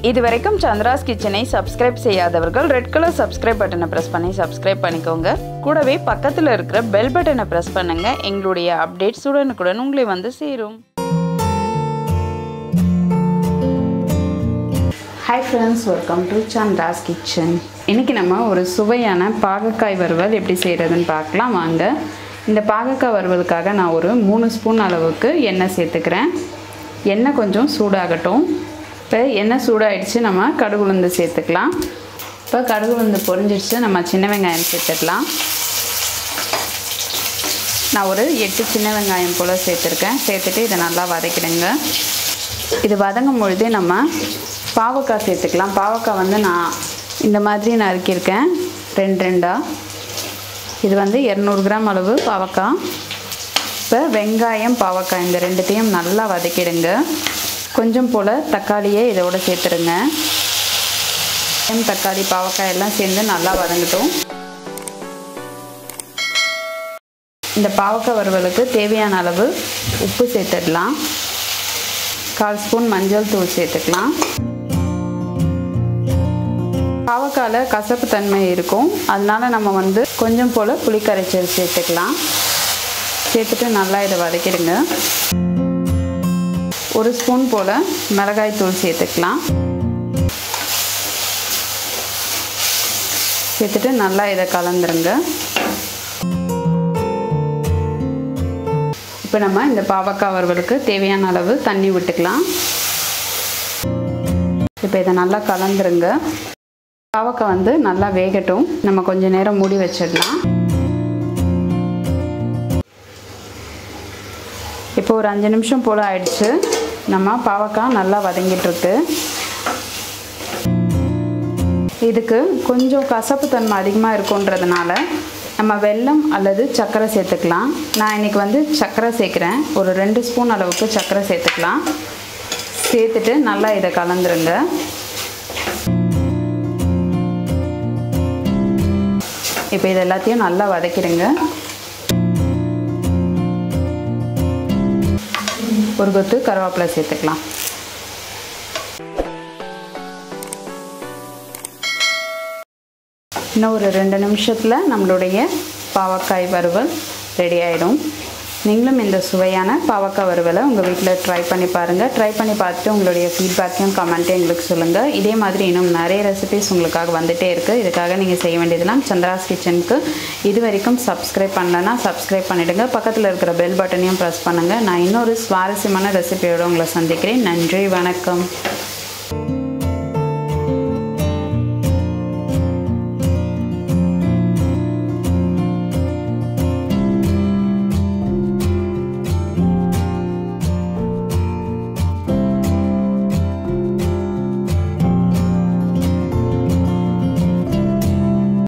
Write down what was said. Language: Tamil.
இது வரைக்கும் சந்திராஸ் கிச்சனை சப்ஸ்கிரைப் செய்யாதவர்கள் ரெட் கலர் சப்ஸ்கிரைப் பட்டனை ப்ரெஸ் பண்ணி சப்ஸ்கிரைப் பண்ணிக்கோங்க கூடவே பக்கத்தில் இருக்கிற பெல் பட்டனை ப்ரெஸ் பண்ணுங்க எங்களுடைய அப்டேட்ஸ் உடனுக்குடன் உங்களை வந்து சேரும் hi friends welcome to Chandra's kitchen இன்றைக்கி நம்ம ஒரு சுவையான பாகக்காய் வறுவல் எப்படி செய்கிறதுன்னு பார்க்கலாம் வாங்க இந்த பாகக்காய் வறுவலுக்காக நான் ஒரு மூணு ஸ்பூன் அளவுக்கு எண்ணெய் சேர்த்துக்கிறேன் எண்ணெய் கொஞ்சம் சூடாகட்டும் இப்போ எண்ணெய் சூடாயிடுச்சு நம்ம கடுகு உளுந்து சேர்த்துக்கலாம் இப்போ கடுகு உளுந்து பொரிஞ்சிடுச்சு நம்ம சின்ன வெங்காயம் சேர்த்துக்கலாம் நான் ஒரு எட்டு சின்ன வெங்காயம் போல் சேர்த்துருக்கேன் சேர்த்துட்டு இதை நல்லா வதக்கிடுங்க இது வதங்கும் பொழுதே நம்ம பாவக்காய் சேர்த்துக்கலாம் பாவக்காய் வந்து நான் இந்த மாதிரி நறுக்கியிருக்கேன் ரெண்டு ரெண்டாக இது வந்து இரநூறு கிராம் அளவு பாவக்காய் இப்போ வெங்காயம் பாவக்காய் இந்த ரெண்டுத்தையும் நல்லா வதக்கிடுங்க கொஞ்சம் போல் தக்காளியை இதோட சேர்த்துருங்க வெங்காயம் தக்காளி பாவக்காய் எல்லாம் சேர்ந்து நல்லா வதங்கட்டும் இந்த பாவக்காய் வறுவலுக்கு தேவையான அளவு உப்பு சேர்த்துடலாம் கால் ஸ்பூன் மஞ்சள் தூள் சேர்த்துக்கலாம் பாவக்காயில் கசப்பு தன்மை இருக்கும் அதனால நம்ம வந்து கொஞ்சம் போல் புளிக்கரைச்சல் சேர்த்துக்கலாம் சேர்த்துட்டு நல்லா இதை வதக்கிடுங்க ஒரு ஸ்பூன் போல் மிளகாய் தூள் சேர்த்துக்கலாம் சேர்த்துட்டு நல்லா இதை கலந்துருங்க இப்போ நம்ம இந்த பாவக்காய் வறுவலுக்கு தேவையான அளவு தண்ணி விட்டுக்கலாம் இப்போ இதை நல்லா கலந்துருங்க பாவக்காய் வந்து நல்லா வேகட்டும் நம்ம கொஞ்சம் நேரம் மூடி வச்சிடலாம் இப்போ ஒரு அஞ்சு நிமிஷம் போல் ஆயிடுச்சு நம்ம பாவக்காய் நல்லா வதங்கிட்டுருக்கு இதுக்கு கொஞ்சம் கசப்பு தன்மை அதிகமாக இருக்குன்றதுனால நம்ம வெல்லம் அல்லது சர்க்கரை சேர்த்துக்கலாம் நான் இன்றைக்கி வந்து சர்க்கரை சேர்க்குறேன் ஒரு ரெண்டு ஸ்பூன் அளவுக்கு சர்க்கரை சேர்த்துக்கலாம் சேர்த்துட்டு நல்லா இதை கலந்துருங்க இப்போ இது எல்லாத்தையும் நல்லா வதக்கிடுங்க ஒரு கொத்து கருவேப்பிலை சேர்த்துக்கலாம் இன்னும் ஒரு ரெண்டு நிமிஷத்தில் நம்மளுடைய பாவக்காய் வறுவல் ரெடி ஆகிடும் நீங்களும் இந்த சுவையான பாவக்காய் வறுவலை உங்கள் வீட்டில் ட்ரை பண்ணி பாருங்கள் ட்ரை பண்ணி பார்த்துட்டு உங்களுடைய ஃபீட்பேக்கையும் கமெண்ட்டையும் எங்களுக்கு சொல்லுங்கள் இதே மாதிரி இன்னும் நிறைய ரெசிபிஸ் உங்களுக்காக வந்துகிட்டே இருக்குது இதுக்காக நீங்கள் செய்ய வேண்டியதெல்லாம் சந்திராஸ் கிச்சனுக்கு இது வரைக்கும் சப்ஸ்கிரைப் பண்ணலன்னா சப்ஸ்கிரைப் பண்ணிவிடுங்க பக்கத்தில் இருக்கிற பெல் பட்டனையும் ப்ரெஸ் பண்ணுங்கள் நான் இன்னொரு சுவாரஸ்யமான ரெசிபியோடு உங்களை சந்திக்கிறேன் நன்றி வணக்கம்